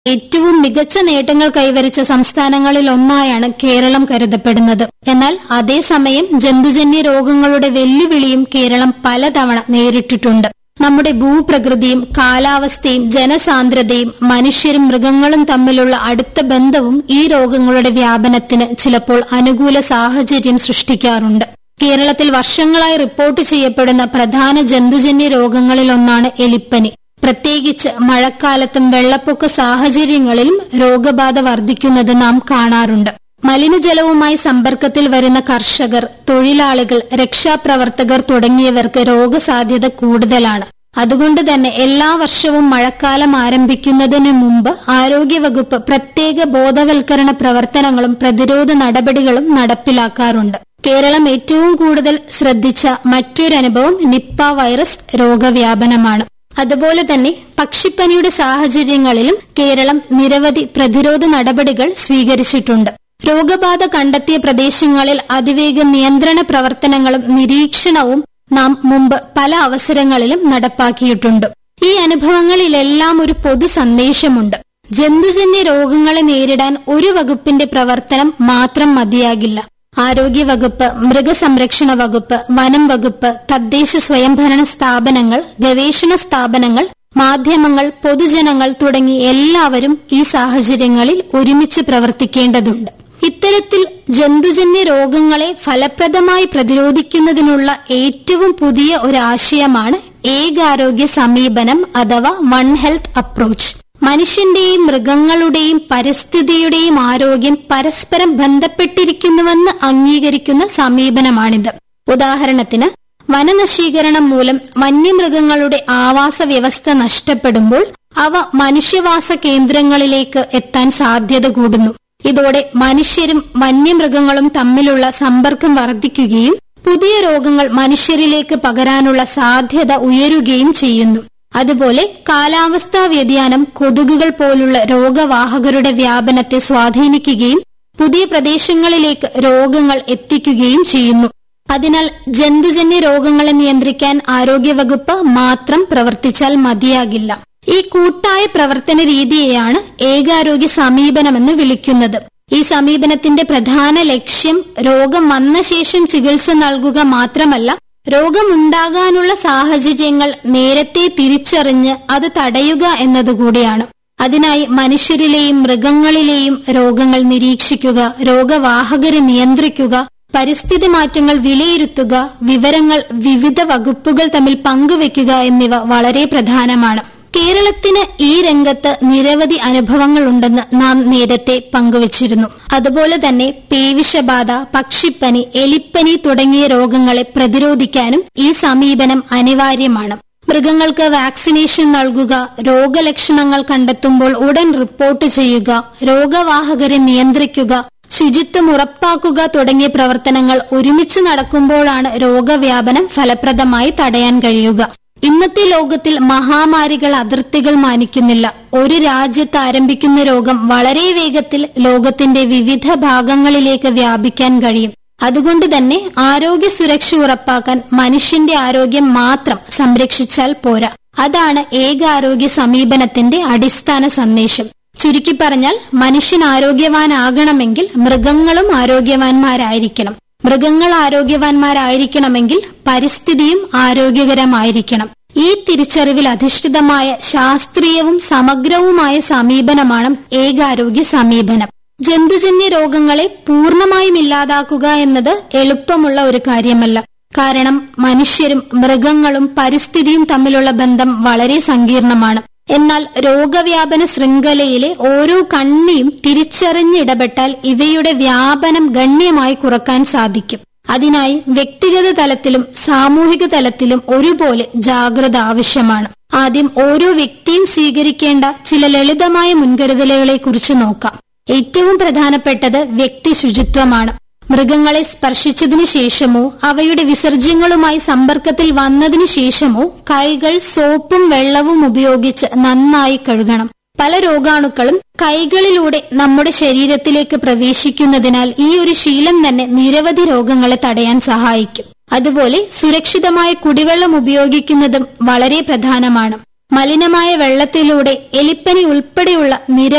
ഏറ്റവും മികച്ച നേട്ടങ്ങൾ കൈവരിച്ച സംസ്ഥാനങ്ങളിൽ ഒന്നായാണ് കേരളം കരുതപ്പെടുന്നത് എന്നാൽ അതേസമയം ജന്തുജന്യ രോഗങ്ങളുടെ വെല്ലുവിളിയും കേരളം പലതവണ നേരിട്ടിട്ടുണ്ട് നമ്മുടെ ഭൂപ്രകൃതിയും കാലാവസ്ഥയും ജനസാന്ദ്രതയും മനുഷ്യരും മൃഗങ്ങളും തമ്മിലുള്ള അടുത്ത ബന്ധവും ഈ രോഗങ്ങളുടെ വ്യാപനത്തിന് ചിലപ്പോൾ അനുകൂല സാഹചര്യം സൃഷ്ടിക്കാറുണ്ട് കേരളത്തിൽ വർഷങ്ങളായി റിപ്പോർട്ട് ചെയ്യപ്പെടുന്ന പ്രധാന ജന്തുജന്യ രോഗങ്ങളിലൊന്നാണ് എലിപ്പനി പ്രത്യേകിച്ച് മഴക്കാലത്തും വെള്ളപ്പൊക്ക സാഹചര്യങ്ങളിലും രോഗബാധ വർദ്ധിക്കുന്നത് നാം കാണാറുണ്ട് മലിനജലവുമായി സമ്പർക്കത്തിൽ വരുന്ന കർഷകർ തൊഴിലാളികൾ രക്ഷാപ്രവർത്തകർ തുടങ്ങിയവർക്ക് രോഗസാധ്യത കൂടുതലാണ് അതുകൊണ്ട് തന്നെ എല്ലാ വർഷവും മഴക്കാലം ആരംഭിക്കുന്നതിന് മുമ്പ് ആരോഗ്യവകുപ്പ് പ്രത്യേക ബോധവൽക്കരണ പ്രവർത്തനങ്ങളും പ്രതിരോധ നടപടികളും നടപ്പിലാക്കാറുണ്ട് കേരളം ഏറ്റവും കൂടുതൽ ശ്രദ്ധിച്ച മറ്റൊരനുഭവം നിപ്പ വൈറസ് രോഗവ്യാപനമാണ് അതുപോലെ തന്നെ പക്ഷിപ്പനിയുടെ സാഹചര്യങ്ങളിലും കേരളം നിരവധി പ്രതിരോധ നടപടികൾ സ്വീകരിച്ചിട്ടുണ്ട് രോഗബാധ കണ്ടെത്തിയ പ്രദേശങ്ങളിൽ അതിവേഗ നിയന്ത്രണ പ്രവർത്തനങ്ങളും നിരീക്ഷണവും നാം മുമ്പ് പല അവസരങ്ങളിലും നടപ്പാക്കിയിട്ടുണ്ട് ഈ അനുഭവങ്ങളിലെല്ലാം ഒരു പൊതു സന്ദേശമുണ്ട് ജന്തുജന്യ രോഗങ്ങളെ നേരിടാൻ ഒരു വകുപ്പിന്റെ പ്രവർത്തനം മാത്രം മതിയാകില്ല ആരോഗ്യവകുപ്പ് മൃഗസംരക്ഷണ വകുപ്പ് വനം വകുപ്പ് തദ്ദേശ സ്വയംഭരണ സ്ഥാപനങ്ങൾ ഗവേഷണ സ്ഥാപനങ്ങൾ മാധ്യമങ്ങൾ പൊതുജനങ്ങൾ തുടങ്ങി എല്ലാവരും ഈ സാഹചര്യങ്ങളിൽ ഒരുമിച്ച് പ്രവർത്തിക്കേണ്ടതുണ്ട് ഇത്തരത്തിൽ ജന്തുജന്യ രോഗങ്ങളെ ഫലപ്രദമായി പ്രതിരോധിക്കുന്നതിനുള്ള ഏറ്റവും പുതിയ ഒരു ആശയമാണ് ഏകാരോഗ്യ സമീപനം അഥവാ വൺ ഹെൽത്ത് അപ്രോച്ച് മനുഷ്യന്റെയും മൃഗങ്ങളുടെയും പരിസ്ഥിതിയുടെയും ആരോഗ്യം പരസ്പരം ബന്ധപ്പെട്ടിരിക്കുന്നുവെന്ന് അംഗീകരിക്കുന്ന സമീപനമാണിത് ഉദാഹരണത്തിന് വനനശീകരണം മൂലം വന്യമൃഗങ്ങളുടെ ആവാസ വ്യവസ്ഥ നഷ്ടപ്പെടുമ്പോൾ അവ മനുഷ്യവാസ കേന്ദ്രങ്ങളിലേക്ക് എത്താൻ സാധ്യത കൂടുന്നു ഇതോടെ മനുഷ്യരും വന്യമൃഗങ്ങളും തമ്മിലുള്ള സമ്പർക്കം വർദ്ധിക്കുകയും പുതിയ രോഗങ്ങൾ മനുഷ്യരിലേക്ക് പകരാനുള്ള സാധ്യത ഉയരുകയും ചെയ്യുന്നു അതുപോലെ കാലാവസ്ഥാ വ്യതിയാനം കൊതുകുകൾ പോലുള്ള രോഗവാഹകരുടെ വ്യാപനത്തെ സ്വാധീനിക്കുകയും പുതിയ പ്രദേശങ്ങളിലേക്ക് രോഗങ്ങൾ എത്തിക്കുകയും ചെയ്യുന്നു അതിനാൽ ജന്തുജന്യ രോഗങ്ങളെ നിയന്ത്രിക്കാൻ ആരോഗ്യവകുപ്പ് മാത്രം പ്രവർത്തിച്ചാൽ മതിയാകില്ല ഈ കൂട്ടായ പ്രവർത്തന രീതിയെയാണ് ഏകാരോഗ്യ സമീപനമെന്ന് വിളിക്കുന്നത് ഈ സമീപനത്തിന്റെ പ്രധാന ലക്ഷ്യം രോഗം വന്ന ശേഷം ചികിത്സ നൽകുക മാത്രമല്ല രോഗമുണ്ടാകാനുള്ള സാഹചര്യങ്ങൾ നേരത്തെ തിരിച്ചറിഞ്ഞ് അത് തടയുക എന്നതുകൂടിയാണ് അതിനായി മനുഷ്യരിലെയും മൃഗങ്ങളിലെയും രോഗങ്ങൾ നിരീക്ഷിക്കുക രോഗവാഹകരെ നിയന്ത്രിക്കുക പരിസ്ഥിതി മാറ്റങ്ങൾ വിലയിരുത്തുക വിവരങ്ങൾ വിവിധ വകുപ്പുകൾ തമ്മിൽ പങ്കുവെക്കുക എന്നിവ വളരെ പ്രധാനമാണ് കേരളത്തിന് ഈ രംഗത്ത് നിരവധി അനുഭവങ്ങളുണ്ടെന്ന് നാം നേരത്തെ പങ്കുവച്ചിരുന്നു അതുപോലെ തന്നെ പേവിഷബാധ പക്ഷിപ്പനി എലിപ്പനി തുടങ്ങിയ രോഗങ്ങളെ പ്രതിരോധിക്കാനും ഈ സമീപനം അനിവാര്യമാണ് മൃഗങ്ങൾക്ക് വാക്സിനേഷൻ നൽകുക രോഗലക്ഷണങ്ങൾ കണ്ടെത്തുമ്പോൾ ഉടൻ റിപ്പോർട്ട് ചെയ്യുക രോഗവാഹകരെ നിയന്ത്രിക്കുക ശുചിത്വം ഉറപ്പാക്കുക തുടങ്ങിയ പ്രവർത്തനങ്ങൾ ഒരുമിച്ച് നടക്കുമ്പോഴാണ് രോഗവ്യാപനം ഫലപ്രദമായി തടയാൻ കഴിയുക ഇന്നത്തെ ലോകത്തിൽ മഹാമാരികൾ അതിർത്തികൾ മാനിക്കുന്നില്ല ഒരു രാജ്യത്ത് ആരംഭിക്കുന്ന രോഗം വളരെ വേഗത്തിൽ ലോകത്തിന്റെ വിവിധ ഭാഗങ്ങളിലേക്ക് വ്യാപിക്കാൻ കഴിയും അതുകൊണ്ട് തന്നെ ആരോഗ്യ സുരക്ഷ ഉറപ്പാക്കാൻ മനുഷ്യന്റെ ആരോഗ്യം മാത്രം സംരക്ഷിച്ചാൽ പോരാ അതാണ് ഏകാരോഗ്യ സമീപനത്തിന്റെ അടിസ്ഥാന സന്ദേശം ചുരുക്കി പറഞ്ഞാൽ മനുഷ്യൻ ആരോഗ്യവാനാകണമെങ്കിൽ മൃഗങ്ങളും ആരോഗ്യവാന്മാരായിരിക്കണം മൃഗങ്ങൾ ആരോഗ്യവാന്മാരായിരിക്കണമെങ്കിൽ പരിസ്ഥിതിയും ആരോഗ്യകരമായിരിക്കണം ഈ തിരിച്ചറിവിൽ അധിഷ്ഠിതമായ ശാസ്ത്രീയവും സമഗ്രവുമായ സമീപനമാണ് ഏകാരോഗ്യ സമീപനം ജന്തുജന്യ രോഗങ്ങളെ പൂർണ്ണമായും ഇല്ലാതാക്കുക എന്നത് എളുപ്പമുള്ള ഒരു കാര്യമല്ല കാരണം മനുഷ്യരും മൃഗങ്ങളും പരിസ്ഥിതിയും തമ്മിലുള്ള ബന്ധം വളരെ സങ്കീർണമാണ് എന്നാൽ രോഗവ്യാപന ശൃംഖലയിലെ ഓരോ കണ്ണിയും തിരിച്ചറിഞ്ഞിടപെട്ടാൽ ഇവയുടെ വ്യാപനം ഗണ്യമായി കുറക്കാൻ സാധിക്കും അതിനായി വ്യക്തിഗത തലത്തിലും സാമൂഹിക തലത്തിലും ഒരുപോലെ ജാഗ്രത ആവശ്യമാണ് ആദ്യം ഓരോ വ്യക്തിയും സ്വീകരിക്കേണ്ട ചില ലളിതമായ മുൻകരുതലുകളെ കുറിച്ച് നോക്കാം ഏറ്റവും പ്രധാനപ്പെട്ടത് വ്യക്തി ശുചിത്വമാണ് മൃഗങ്ങളെ സ്പർശിച്ചതിനു ശേഷമോ അവയുടെ വിസർജ്യങ്ങളുമായി സമ്പർക്കത്തിൽ വന്നതിനു ശേഷമോ കൈകൾ സോപ്പും വെള്ളവും ഉപയോഗിച്ച് നന്നായി കഴുകണം പല രോഗാണുക്കളും കൈകളിലൂടെ നമ്മുടെ ശരീരത്തിലേക്ക് പ്രവേശിക്കുന്നതിനാൽ ഈ ഒരു ശീലം തന്നെ നിരവധി രോഗങ്ങളെ തടയാൻ സഹായിക്കും അതുപോലെ സുരക്ഷിതമായ കുടിവെള്ളം ഉപയോഗിക്കുന്നതും വളരെ പ്രധാനമാണ് മലിനമായ വെള്ളത്തിലൂടെ എലിപ്പനി ഉൾപ്പെടെയുള്ള നിര